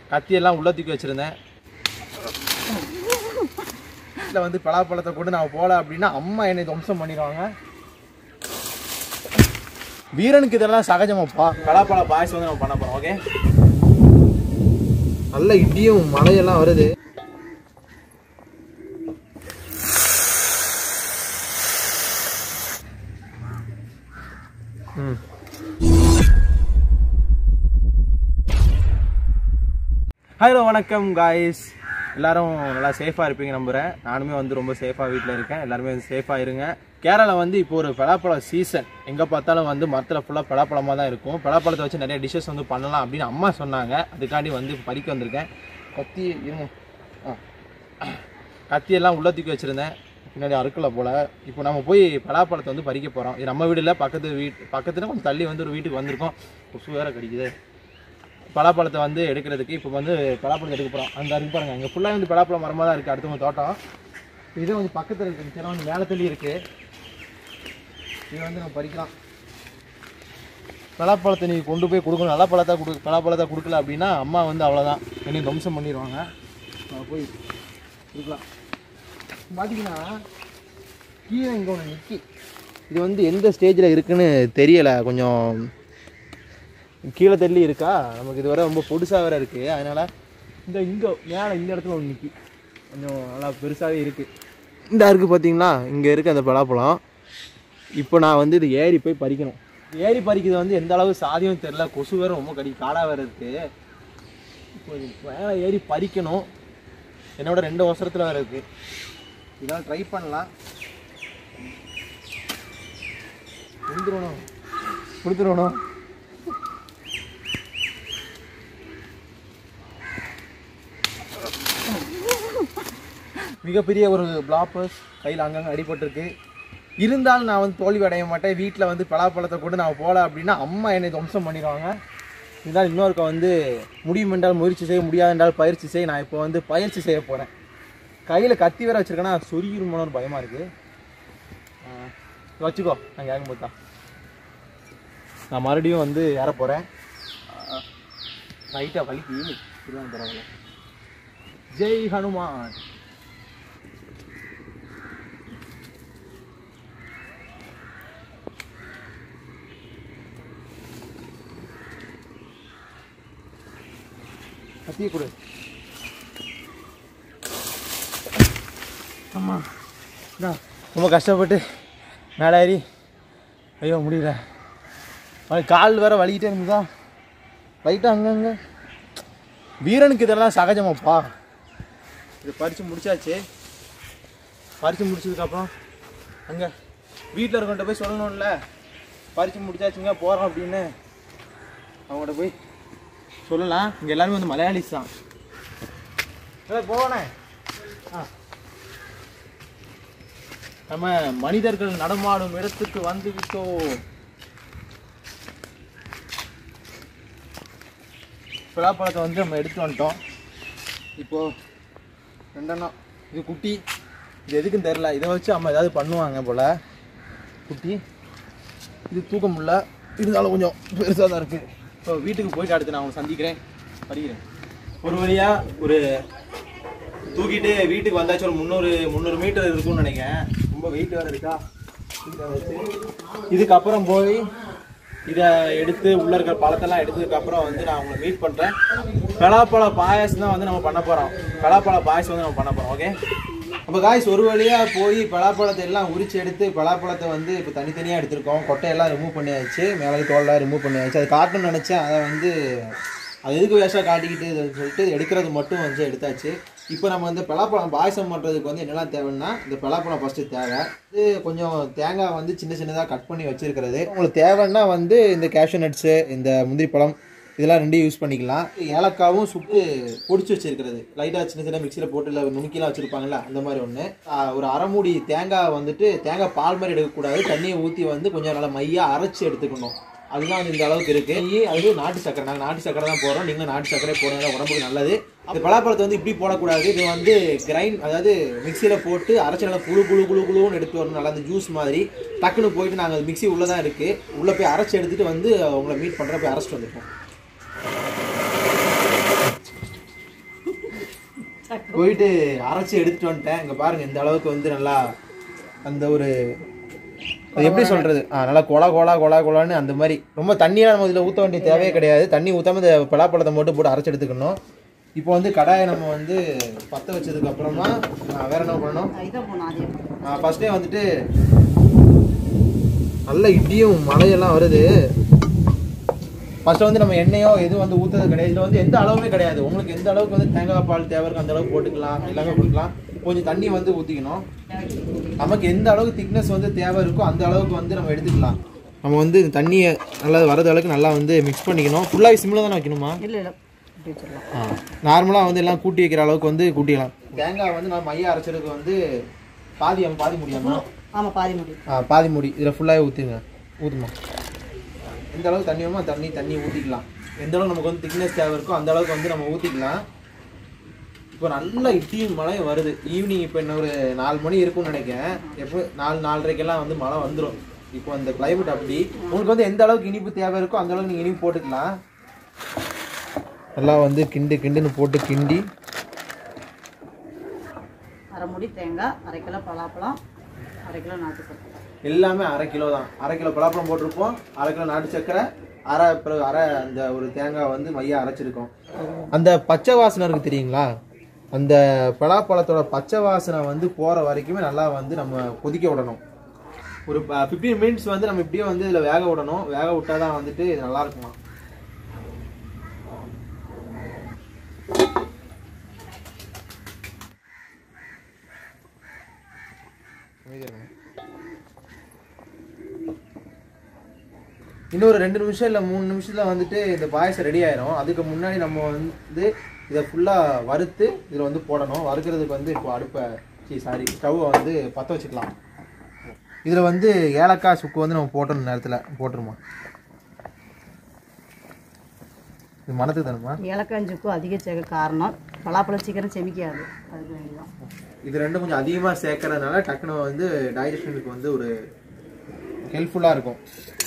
கத்தியெல்லாம் உள்ள தூக்கி வச்சுருந்தேன் வீட்டில் வந்து பலாப்பழத்தை கொண்டு நான் போகல அப்படின்னா அம்மா என்னை துவம்சம் பண்ணிடுவாங்க வீரனுக்கு இதெல்லாம் சகஜமாப்பா பலாப்பழ பாயசம் வந்து நம்ம பண்ண போகிறோம் ஓகே நல்ல இடியும் மழையெல்லாம் வருது ம் ஹலோ வணக்கம் காய்ஸ் எல்லாரும் நல்லா சேஃபாக இருப்பீங்க நம்புகிறேன் நானுமே வந்து ரொம்ப சேஃபாக வீட்டில் இருக்கேன் எல்லாருமே வந்து சேஃபாக இருங்க கேரளா வந்து இப்போ ஒரு பலாப்பழ சீசன் எங்கே பார்த்தாலும் வந்து மரத்தில் ஃபுல்லாக பலாப்பழமாக தான் இருக்கும் பலாப்பழத்தை வச்சு நிறைய டிஷ்ஷஸ் வந்து பண்ணலாம் அப்படின்னு அம்மா சொன்னாங்க அதுக்காண்டி வந்து பறிக்க வந்திருக்கேன் கத்தி இருங்க ஆ கத்தியெல்லாம் உள்ள தூக்கி வச்சுருந்தேன் பின்னாடி அறுக்கலை போல் இப்போ நம்ம போய் பலாப்பழத்தை வந்து பறிக்க போகிறோம் இது நம்ம வீடு இல்லை பக்கத்து வீட்டு பக்கத்துல கொஞ்சம் தள்ளி வந்து ஒரு வீட்டுக்கு வந்திருக்கோம் கொசு வேற கடிக்குது பலாப்பழத்தை வந்து எடுக்கிறதுக்கு இப்போ வந்து பலாப்பழத்தை எடுக்க போகிறோம் அந்த இருக்கு பாருங்க இங்கே ஃபுல்லாக வந்து பலாப்பழம் மரமாக தான் இருக்குது அடுத்தவங்க தோட்டம் இது வந்து பக்கத்தில் இருக்குது சில வந்து மேலே தள்ளி இருக்குது இது வந்து நம்ம பறிக்கலாம் பலாப்பழத்தை நீ கொண்டு போய் கொடுக்கணும் நல்ல பழத்தை கொடு பலாப்பழத்தை கொடுக்கல அப்படின்னா அம்மா வந்து அவ்வளோதான் என்னை துவம்சம் பண்ணிடுவாங்க நம்ம போய் கொடுக்கலாம் பார்த்தீங்கன்னா கீழே இங்கே ஒன்று நிற்கி இது வந்து எந்த ஸ்டேஜில் இருக்குன்னு தெரியலை கொஞ்சம் கீழே தள்ளி இருக்கா நமக்கு இது வரை ரொம்ப பொடுசாக வேற இருக்குது அதனால் இந்த இங்கே மேலே இந்த இடத்துல ஒன்று நிற்கி கொஞ்சம் நல்லா பெருசாகவே இருக்குது இந்த இருக்குது பார்த்தீங்களா இங்கே இருக்குது அந்த பலாப்பழம் இப்போ நான் வந்து இது ஏறி போய் பறிக்கணும் ஏறி பறிக்கிறது வந்து எந்த அளவு சாதியம் தெரில கொசு வேறு ரொம்ப கடி காடாக வேறு இருக்குது இப்போ இது மேலே ஏறி பறிக்கணும் என்னோட ரெண்டு அவசரத்தில் வேறு இருக்குது இதெல்லாம் ட்ரை பண்ணலாம் கொடுத்துருவணும் கொடுத்துருவணும் மிகப்பெரிய ஒரு பிளாப்பர்ஸ் கையில் அங்கங்கே அடிபட்டிருக்கு இருந்தாலும் நான் வந்து தோல்வி அடைய மாட்டேன் வீட்டில் வந்து பலாப்பழத்தை கொண்டு நான் போகல அப்படின்னா அம்மா என்னை துவம்சம் பண்ணிடுவாங்க இருந்தாலும் இன்னொருக்க வந்து முடியும் என்றால் முயற்சி செய்ய முடியாது என்றால் பயிற்சி செய்ய நான் இப்போ வந்து பயிற்சி செய்ய போகிறேன் கையில் கத்தி வேற வச்சிருக்கேன்னா சொருகிருமோன்னு ஒரு பயமாக இருக்குது வச்சுக்கோ நான் கேட்கும்போது தான் நான் மறுபடியும் வந்து ஏற போகிறேன் லைட்டாக வலிக்கு இதுதான் பரவாயில்ல ஜெய் ஹனுமான் கத்தியை கொடு ஆமாம் ரொம்ப கஷ்டப்பட்டு மேலே ஏறி ஐயோ முடியல அவன் கால் வேற வலிக்கிட்டே இருந்ததா லைட்டாக அங்கங்கே வீரனுக்கு இதெல்லாம் சகஜமாப்பா இது பறித்து முடிச்சாச்சு பறித்து முடிச்சதுக்கப்புறம் அங்கே வீட்டில் இருக்கவன்ட்ட போய் சொல்லணும்ல பறித்து முடிச்சாச்சுங்க போகிறோம் அப்படின்னு அவங்கள்ட்ட போய் சொல்லலாம் இங்கே எல்லாருமே வந்து மலையாளிஸ் தான் போனே ஆ நம்ம மனிதர்கள் நடமாடும் இடத்துக்கு வந்து விட்டோம் பலாப்பழத்தை வந்து நம்ம எடுத்து வந்துட்டோம் இப்போ ரெண்டெண்ணம் இது குட்டி இது எதுக்குன்னு தெரில இதை வச்சு அம்மா ஏதாவது பண்ணுவாங்க போல் குட்டி இது தூக்க முடியல இருந்தாலும் கொஞ்சம் பெருசாக தான் இருக்குது இப்போ வீட்டுக்கு போயிட்டு அடுத்து நான் உங்களை சந்திக்கிறேன் படிக்கிறேன் ஒரு வழியாக ஒரு தூக்கிட்டு வீட்டுக்கு வந்தாச்சு ஒரு முந்நூறு முந்நூறு மீட்டர் இருக்கும்னு நினைக்கிறேன் ரொம்ப வெயிட் வேறு இருக்கா இதை வச்சு இதுக்கப்புறம் போய் இதை எடுத்து உள்ள இருக்கிற பழத்தெல்லாம் எடுத்ததுக்கு அப்புறம் வந்து நான் உங்களை மீட் பண்ணுறேன் பலாப்பழ பாயாசம் தான் வந்து நம்ம பண்ண போகிறோம் பலாப்பழ பாயாசம் வந்து நம்ம பண்ண போகிறோம் ஓகே அப்போ காய்ஸ் ஒரு வழியாக போய் பலாப்பழத்தை எல்லாம் உரிச்சு எடுத்து பலாப்பழத்தை வந்து இப்போ தனித்தனியாக எடுத்திருக்கோம் கொட்டையெல்லாம் ரிமூவ் பண்ணியாச்சு மேலே தோலெல்லாம் ரிமூவ் பண்ணியாச்சு அது காட்டணும்னு நினச்சேன் அதை வந்து அது எதுக்கு வேஷாக காட்டிக்கிட்டு இதுன்னு சொல்லிட்டு எடுக்கிறது மட்டும் வந்து எடுத்தாச்சு இப்போ நம்ம வந்து பலாப்பழம் பாயசம் பண்ணுறதுக்கு வந்து என்னெல்லாம் தேவைன்னா இந்த பலாப்பழம் ஃபஸ்ட்டு தேவை இது கொஞ்சம் தேங்காய் வந்து சின்ன சின்னதாக கட் பண்ணி வச்சிருக்கிறது உங்களுக்கு தேவைன்னா வந்து இந்த கேஷ்யூ நட்ஸு இந்த முந்திரி பழம் இதெல்லாம் ரெண்டையும் யூஸ் பண்ணிக்கலாம் ஏலக்காவும் சுட்டு பொடிச்சு வச்சிருக்கிறது லைட்டாக சின்ன சின்ன மிக்சியில் போட்டு இல்லை நுணுக்கிலாம் வச்சுருப்பாங்கல்ல அந்த மாதிரி ஒன்று ஒரு அரை மூடி தேங்காய் வந்துட்டு தேங்காய் பால் மாதிரி எடுக்கக்கூடாது தண்ணியை ஊற்றி வந்து கொஞ்சம் நல்லா மையாக அரைச்சி எடுத்துக்கணும் அதுதான் வந்து இந்த அளவுக்கு இருக்கு நெய் அது நாட்டு சக்கரை நாங்கள் நாட்டு சக்கரை தான் போடுறோம் நீங்களும் நாட்டு சக்கரை போடுறது உடம்புக்கு நல்லது இந்த பலாப்பழத்தை வந்து இப்படி போடக்கூடாது இது வந்து கிரைண்ட் அதாவது மிக்சியில் போட்டு அரைச்சி நல்லா குழு குழு குழு குழுன்னு எடுத்து வரணும் நல்லா அந்த ஜூஸ் மாதிரி டக்குன்னு போயிட்டு நாங்கள் மிக்சி உள்ளே தான் இருக்குது உள்ளே போய் அரைச்சி எடுத்துட்டு வந்து உங்களை மீட் பண்ணுற போய் அரைச்சிட்டு வந்துருக்கோம் போயிட்டு அரைச்சி எடுத்துட்டு வந்துட்டேன் இங்க பாருங்க இந்த அளவுக்கு வந்து நல்லா அந்த ஒரு அது எப்படி சொல்றது ஆ நல்லா கொலா கொலா கொலா கொலான்னு அந்த மாதிரி ரொம்ப தண்ணியாக நம்ம இதில் ஊற்ற வேண்டிய தேவையே கிடையாது தண்ணி ஊற்றாம இந்த பலாப்பழத்தை மட்டும் போட்டு அரைச்சி எடுத்துக்கணும் இப்போ வந்து கடாயை நம்ம வந்து பற்ற வச்சதுக்கு அப்புறமா ஆ, வேற என்ன பண்ணணும் இதை போகணும் அதே ஃபர்ஸ்டே வந்துட்டு நல்ல இடியும் மழையெல்லாம் வருது ஃபர்ஸ்ட் வந்து நம்ம எண்ணெயோ எதுவும் வந்து ஊற்றுறது கிடையாது இதில் வந்து எந்த அளவுமே கிடையாது உங்களுக்கு எந்த அளவுக்கு வந்து தேங்காய் பால் தேவை இருக்கோ அந்த அளவுக்கு போட்டுக்கலாம் எல்லாமே போட்டுக்கலாம் கொஞ்சம் தண்ணி வந்து ஊற்றிக்கணும் நமக்கு எந்த அளவுக்கு திக்னஸ் வந்து தேவை இருக்கோ அந்த அளவுக்கு வந்து நம்ம எடுத்துக்கலாம் நம்ம வந்து இந்த தண்ணியை நல்லா வரது அளவுக்கு நல்லா வந்து மிக்ஸ் பண்ணிக்கணும் ஃபுல்லாக சிம்மில் தானே வைக்கணுமா இல்லை இல்லை இப்படி வச்சிடலாம் ஆ நார்மலாக வந்து எல்லாம் கூட்டி வைக்கிற அளவுக்கு வந்து கூட்டிக்கலாம் தேங்காய் வந்து நம்ம மைய அரைச்சதுக்கு வந்து பாதி பாதி முடியாமா ஆமாம் பாதி முடியும் ஆ பாதி மூடி இதில் ஃபுல்லாகவே ஊற்றுங்க ஊற்றுமா எந்த அளவுக்கு தண்ணி வேணுமோ தண்ணி தண்ணி ஊற்றிக்கலாம் எந்த அளவுக்கு நமக்கு வந்து திக்னஸ் தேவை இருக்கோ அந்த அளவுக்கு வந்து நம்ம ஊற்றிக்கலாம் இப்போ நல்ல இட்டியும் மழையும் வருது ஈவினிங் இப்போ இன்னொரு நாலு மணி இருக்கும்னு நினைக்கிறேன் எப்போ நாலு நாலரைக்கெல்லாம் வந்து மழை வந்துடும் இப்போ அந்த climate அப்படி உங்களுக்கு வந்து எந்த அளவுக்கு இனிப்பு தேவை இருக்கோ அந்த அளவுக்கு நீங்கள் இனிப்பு போட்டுக்கலாம் எல்லாம் வந்து கிண்டு கிண்டுன்னு போட்டு கிண்டி அரை முடி தேங்காய் அரை கிலோ பலாப்பழம் அரை கிலோ நாட்டு சக்கரை எல்லாமே அரை கிலோ தான் அரை கிலோ பலாப்பழம் போட்டிருப்போம் அரை கிலோ நாட்டு சக்கரை அரை பிறகு அரை அந்த ஒரு தேங்காய் வந்து மையா அரைச்சிருக்கோம் அந்த பச்சை வாசனை இருக்கு தெரியுங்களா அந்த பலாப்பழத்தோட பச்சை வாசனை வந்து போற வரைக்குமே நல்லா வந்து நம்ம கொதிக்க விடணும் ஒரு ஃபிஃப்டீன் மினிட்ஸ் வந்து நம்ம இப்படியே வந்து இதில் வேக விடணும் வேக விட்டாதான் வந்துட்டு இது நல்லா இருக்குமா இன்னொரு ரெண்டு நிமிஷம் இல்லை மூணு நிமிஷத்துல வந்துட்டு இந்த பாயசம் ரெடி ஆயிரும் அதுக்கு முன்னாடி நம்ம வந்து இதை ஃபுல்லாக வறுத்து இதில் வந்து போடணும் வறுக்கிறதுக்கு வந்து இப்போ அடுப்பை சாரி ஸ்டவ்வை வந்து பற்ற வச்சுக்கலாம் இதில் வந்து ஏலக்காய் சுக்கு வந்து நம்ம போட்டணும் நேரத்தில் போட்டுருமா இது மனத்துக்கு தானேம்மா ஏலக்காஞ்சுக்கும் அதிக சேர்க்க காரணம் பலாப்பழம் சீக்கிரம் செமிக்காது அதுக்கு வேண்டிதான் இது ரெண்டும் கொஞ்சம் அதிகமாக சேர்க்கறதுனால டக்குனு வந்து டைஜஷனுக்கு வந்து ஒரு ஹெல்ப்ஃபுல்லாக இருக்கும்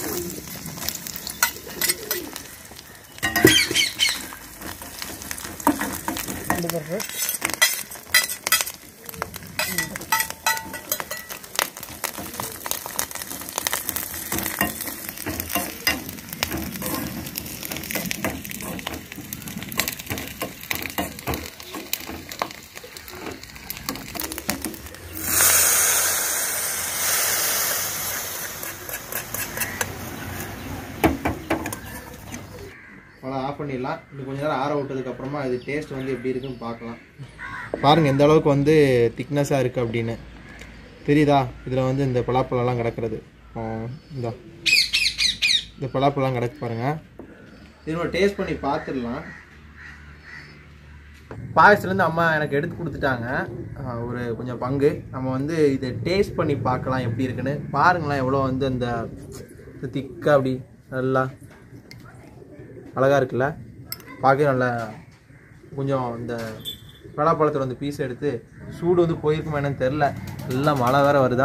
அவ்வளோ ஆஃப் பண்ணிடலாம் இன்னும் கொஞ்ச நேரம் ஆற விட்டதுக்கு அப்புறமா இது டேஸ்ட் வந்து எப்படி இருக்குன்னு பார்க்கலாம் பாருங்க எந்த அளவுக்கு வந்து திக்னஸாக இருக்குது அப்படின்னு தெரியுதா இதில் வந்து இந்த பலாப்பழம்லாம் கிடக்கிறது இந்த இந்த பலாப்பழம் கிடக்கு பாருங்க இதனோட டேஸ்ட் பண்ணி பார்த்துடலாம் பாயசத்துலேருந்து அம்மா எனக்கு எடுத்து கொடுத்துட்டாங்க ஆஹ் ஒரு கொஞ்சம் பங்கு நம்ம வந்து இதை டேஸ்ட் பண்ணி பார்க்கலாம் எப்படி இருக்குன்னு பாருங்களேன் எவ்வளோ வந்து அந்த திக்காக அப்படி நல்லா அழகாக இருக்குல்ல பார்க்க நல்லா கொஞ்சம் இந்த பலாப்பழத்தோட அந்த பீஸ் எடுத்து சூடு வந்து போயிருக்குமா என்னன்னு தெரில எல்லாம் மழை வேற வருதா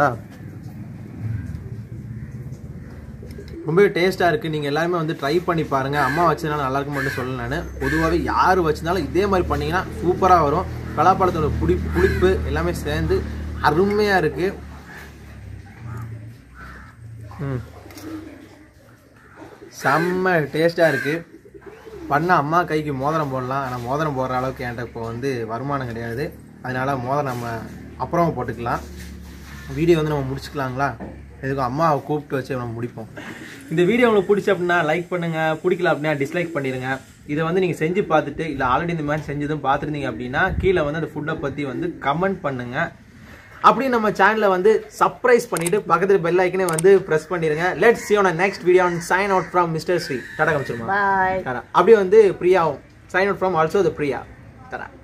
ரொம்பவே டேஸ்ட்டாக இருக்குது நீங்கள் எல்லாருமே வந்து ட்ரை பண்ணி பாருங்கள் அம்மா வச்சதுனால நல்லா இருக்கும் மட்டும் சொல்லல நான் பொதுவாகவே யார் வச்சதுனாலும் இதே மாதிரி பண்ணீங்கன்னா சூப்பராக வரும் பலாப்பழத்தோட புடி புளிப்பு எல்லாமே சேர்ந்து அருமையாக இருக்குது ம் செம்ம டேஸ்ட்டாக இருக்குது பண்ண அம்மா கைக்கு மோதிரம் போடலாம் ஆனால் மோதிரம் போடுற அளவுக்கு என்கிட்ட இப்போ வந்து வருமானம் கிடையாது அதனால மோதிரம் நம்ம அப்புறமா போட்டுக்கலாம் வீடியோ வந்து நம்ம முடிச்சுக்கலாங்களா எதுக்கும் அம்மாவை கூப்பிட்டு வச்சு நம்ம முடிப்போம் இந்த வீடியோ உங்களுக்கு பிடிச்ச அப்படின்னா லைக் பண்ணுங்க பிடிக்கல அப்படின்னா டிஸ்லைக் பண்ணிடுங்க இதை வந்து நீங்கள் செஞ்சு பார்த்துட்டு இல்லை ஆல்ரெடி இந்த மாதிரி செஞ்சதும் பார்த்துருந்தீங்க அப்படின்னா கீழே வந்து அந்த ஃபுட்டை பற்றி வந்து கமெண்ட் பண்ணுங்க அப்படியே நம்ம சேனலை வந்து சர்ப்ரைஸ் பண்ணிட்டு பக்கத்துல பெல் ஐக்கனே வந்து பிரஸ் பண்ணிருங்க let's see on a next video and sign out from mister Sri டாடா காமிச்சிருமா பாய் டாடா அப்படியே வந்து பிரியாவும் sign out from also the Priya Tata